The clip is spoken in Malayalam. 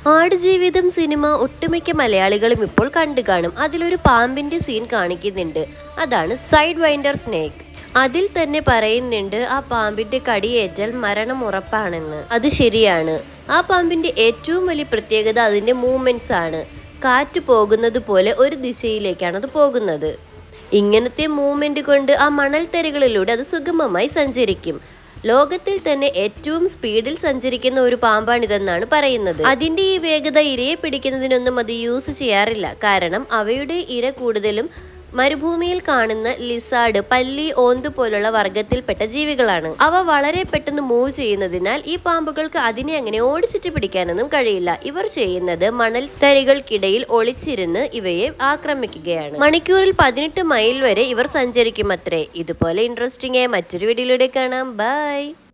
ആടുജീവിതം സിനിമ ഒട്ടുമിക്ക മലയാളികളും ഇപ്പോൾ കണ്ടു കാണും അതിലൊരു പാമ്പിന്റെ സീൻ കാണിക്കുന്നുണ്ട് അതാണ് സൈഡ് വൈൻഡർ സ്നേക്ക് അതിൽ തന്നെ പറയുന്നുണ്ട് ആ പാമ്പിന്റെ കടിയേറ്റാൽ മരണം ഉറപ്പാണെന്ന് അത് ശരിയാണ് ആ പാമ്പിന്റെ ഏറ്റവും വലിയ പ്രത്യേകത അതിന്റെ മൂവ്മെന്റ്സ് ആണ് കാറ്റ് പോകുന്നത് പോലെ ഒരു ദിശയിലേക്കാണ് അത് പോകുന്നത് ഇങ്ങനത്തെ മൂവ്മെന്റ് കൊണ്ട് ആ മണൽത്തരകളിലൂടെ അത് സുഗമമായി സഞ്ചരിക്കും ലോകത്തിൽ തന്നെ ഏറ്റവും സ്പീഡിൽ സഞ്ചരിക്കുന്ന ഒരു പാമ്പാണിതെന്നാണ് പറയുന്നത് അതിന്റെ ഈ വേഗത ഇരയെ പിടിക്കുന്നതിനൊന്നും അത് യൂസ് ചെയ്യാറില്ല കാരണം അവയുടെ ഇര കൂടുതലും മരുഭൂമിയിൽ കാണുന്ന ലിസാർഡ് പല്ലി ഓന്ത് പോലുള്ള വർഗത്തിൽപ്പെട്ട ജീവികളാണ് അവ വളരെ പെട്ടെന്ന് മൂവ് ചെയ്യുന്നതിനാൽ ഈ പാമ്പുകൾക്ക് അതിനെ അങ്ങനെ ഓടിച്ചിട്ട് പിടിക്കാനൊന്നും കഴിയില്ല ഇവർ ചെയ്യുന്നത് മണൽ തരികൾക്കിടയിൽ ഒളിച്ചിരുന്ന് ഇവയെ ആക്രമിക്കുകയാണ് മണിക്കൂറിൽ പതിനെട്ട് മൈൽ വരെ ഇവർ സഞ്ചരിക്കും അത്രേ ഇതുപോലെ ഇൻട്രസ്റ്റിംഗ് ആയ മറ്റൊരു വീഡിയോയിലൂടെ കാണാം ബൈ